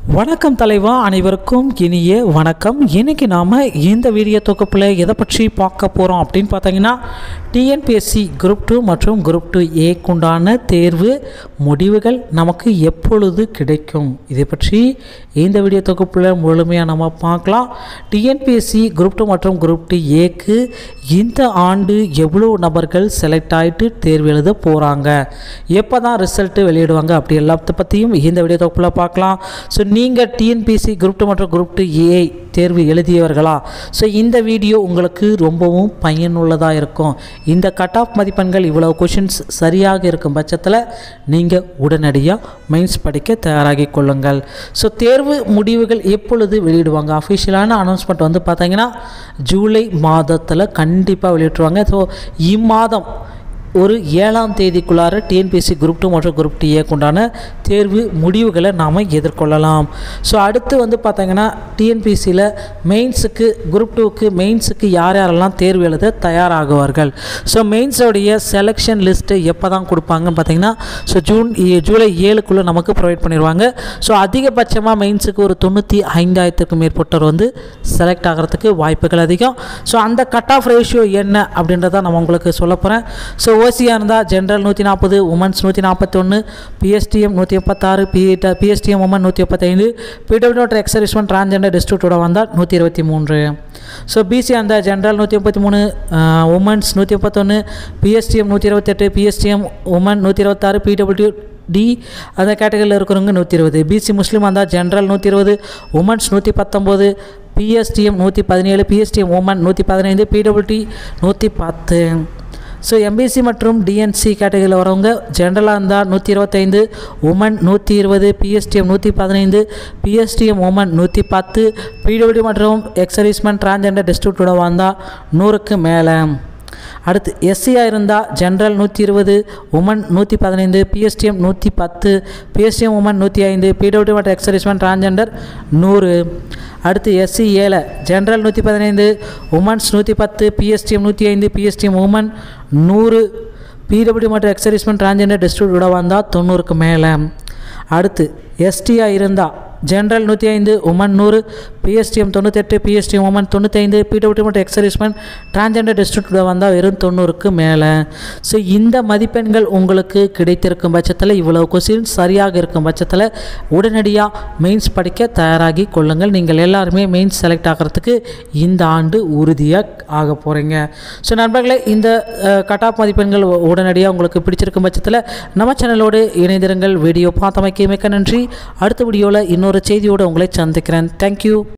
வணக்கம் தலைவா அனைவருக்கும் இனிய வணக்கம் இன்னைக்கு நாம் இந்த வீடியோ தொகுப்பில் எதை பற்றி பார்க்க போகிறோம் அப்படின்னு பார்த்தீங்கன்னா டிஎன்பிஎஸ்சி குரூப் டூ மற்றும் குரூப் டூ ஏக்குண்டான தேர்வு முடிவுகள் நமக்கு எப்பொழுது கிடைக்கும் இதை பற்றி இந்த வீடியோ தொகுப்பில் முழுமையாக நம்ம பார்க்கலாம் டிஎன்பிஎஸ்சி குரூப் டூ மற்றும் குரூப் டூ ஏக்கு இந்த ஆண்டு எவ்வளோ நபர்கள் செலக்ட் ஆகிட்டு தேர்வு எழுத போகிறாங்க எப்போ தான் ரிசல்ட்டு வெளியிடுவாங்க அப்படி எல்லாத்த பற்றியும் இந்த வீடியோ தொகுப்பில் பார்க்கலாம் ஸோ நீங்கள் டிஎன்பிசி குரூப் டூ மற்றும் குரூப் டூ ஏஐ தேர்வு எழுதியவர்களா ஸோ இந்த வீடியோ உங்களுக்கு ரொம்பவும் பயனுள்ளதாக இருக்கும் இந்த கட் ஆஃப் மதிப்பெண்கள் இவ்வளவு கொஷின்ஸ் சரியாக இருக்கும் பட்சத்தில் நீங்கள் உடனடியாக மெயின்ஸ் படிக்க தயாராகி கொள்ளுங்கள் ஸோ தேர்வு முடிவுகள் எப்பொழுது வெளியிடுவாங்க அஃபிஷியலான அனௌன்ஸ்மெண்ட் வந்து பார்த்தீங்கன்னா ஜூலை மாதத்தில் கண்டிப்பாக வெளியிட்டுருவாங்க ஸோ இம்மாதம் ஒரு ஏழாம் தேதிக்குள்ளார டிஎன்பிஎஸ்சி குரூப் டூ மற்றும் குரூப் டிஏக்கு உண்டான தேர்வு முடிவுகளை நாம் எதிர்கொள்ளலாம் ஸோ அடுத்து வந்து பார்த்தீங்கன்னா டிஎன்பிஎஸ்சியில் மெயின்ஸுக்கு குரூப் டூக்கு மெயின்ஸுக்கு யார் யாரெல்லாம் தேர்வு எழுத தயாராகுவார்கள் ஸோ மெயின்ஸோடைய செலெக்ஷன் லிஸ்ட்டு எப்போ தான் கொடுப்பாங்கன்னு பார்த்தீங்கன்னா ஸோ ஜூன் ஏ- ஜூலை ஏழுக்குள்ளே நமக்கு ப்ரொவைட் பண்ணிடுவாங்க ஸோ அதிகபட்சமாக மெயின்ஸுக்கு ஒரு தொண்ணூற்றி ஐந்தாயிரத்துக்கும் மேற்பட்டோர் வந்து செலக்ட் ஆகிறதுக்கு வாய்ப்புகள் அதிகம் ஸோ அந்த கட் ஆஃப் ரேஷியோ என்ன அப்படின்றத நான் உங்களுக்கு சொல்ல போகிறேன் ஸோ ஓசியாக இருந்தால் ஜென்ரல் நூற்றி நாற்பது உமன்ஸ் நூற்றி நாற்பத்தொன்று பிஎஸ்டிஎம் நூற்றி முப்பத்தாறு பி பிஎஸ்டிஎம் உமன் நூற்றி முப்பத்தைந்து பிடபிள்யூ எக்ஸர்விஸ்மெண்ட் டிரான்ஜெண்டர் டிஸ்ட்ரிக்டோட வந்தால் நூற்றி இருபத்தி மூன்று ஸோ பிசி அந்த ஜென்ரல் நூற்றி முப்பத்தி மூணு உமன்ஸ் நூற்றி முப்பத்தொன்று பிஎஸ்டிஎம் நூற்றி இருபத்தெட்டு பிஎஸ்டிஎம் உமன் நூற்றி இருபத்தாறு பிடபிள்யூ டி அந்த கேட்டகரியில் இருக்கிறவங்க நூற்றி இருபது பிசி முஸ்லீம் வந்தால் ஜென்ரல் நூற்றி இருபது உமன்ஸ் நூற்றி பத்தொம்போது பிஎஸ்டிஎம் நூற்றி பதினேழு பிஎஸ்டிஎம் உமன் நூற்றி பதினைந்து பிடபிள்யூடி நூற்றி பத்து ஸோ எம்பிசி மற்றும் டிஎன்சி கேட்டகரியில் வரவங்க ஜென்ரலாக இருந்தால் நூற்றி இருபத்தைந்து உமன் நூற்றி இருபது பிஎஸ்டிஎம் நூற்றி பதினைந்து பிஎஸ்டிஎம் உமன் நூற்றி பத்து பிடபிள்யூ மற்றும் எக்ஸர்வீஸ்மெண்ட் டிரான்ஜெண்டர் டிஸ்ட்ரிக்டோட வந்தால் நூறுக்கு மேலே அடுத்து எஸ்சியாக இருந்தால் ஜென்ரல் நூற்றி இருபது உமன் நூற்றி பதினைந்து பிஎஸ்டிஎம் நூற்றி பத்து பிஎஸ்டிஎம் உமன் நூற்றி ஐந்து பிடபிள்யூ மற்றும் எக்ஸர்வீஸ்மெண்ட் டிரான்ஜெண்டர் நூறு அடுத்து எஸ்சி ஏழை ஜென்ரல் நூற்றி பதினைந்து உமன்ஸ் நூற்றி பத்து பிஎஸ்டிஎம் நூற்றி ஐந்து பிஎஸ்டிஎம் உமன் நூறு பிடபிள்யூ மற்றும் எக்ஸர்வீஸ்மெண்ட் டிரான்ஜெண்டர் டிஸ்ட்ரிக்டோட வந்தால் தொண்ணூறுக்கு மேலே அடுத்து எஸ்டியாக இருந்தால் ஜென்ரல் நூற்றி ஐந்து உமன் நூறு பிஎஸ்டிஎம் தொண்ணூத்தெட்டு பிஎஸ்டிஎம் உமன் தொண்ணூத்தைந்து பிடபிள்யூ மற்றும் எக்ஸர்வீஸ்மெண்ட் டிரான்ஜெண்டர் டிஸ்ட்ரிக்டோட வந்தால் வெறும் தொண்ணூறுக்கு மேலே ஸோ இந்த மதிப்பெண்கள் உங்களுக்கு கிடைத்திருக்கும் பட்சத்தில் இவ்வளவு கொஸ்டின் சரியாக இருக்கும் பட்சத்தில் உடனடியாக மெயின்ஸ் படிக்க தயாராகி கொள்ளுங்கள் நீங்கள் எல்லாருமே மெயின்ஸ் செலக்ட் ஆகிறதுக்கு இந்த ஆண்டு உறுதியாக ஆக போகிறீங்க ஸோ நண்பர்களே இந்த கட் ஆஃப் மதிப்பெண்கள் உ- உடனடியாக உங்களுக்கு பிடிச்சிருக்கும் பட்சத்தில் நம்ம சேனலோடு இணைந்திருங்கள் வீடியோ பார்த்தமைக்கு மிக்க நன்றி அடுத்த வீடியோவில் இன்னொரு செய்தியோடு உங்களை சந்திக்கிறேன் தேங்க்யூ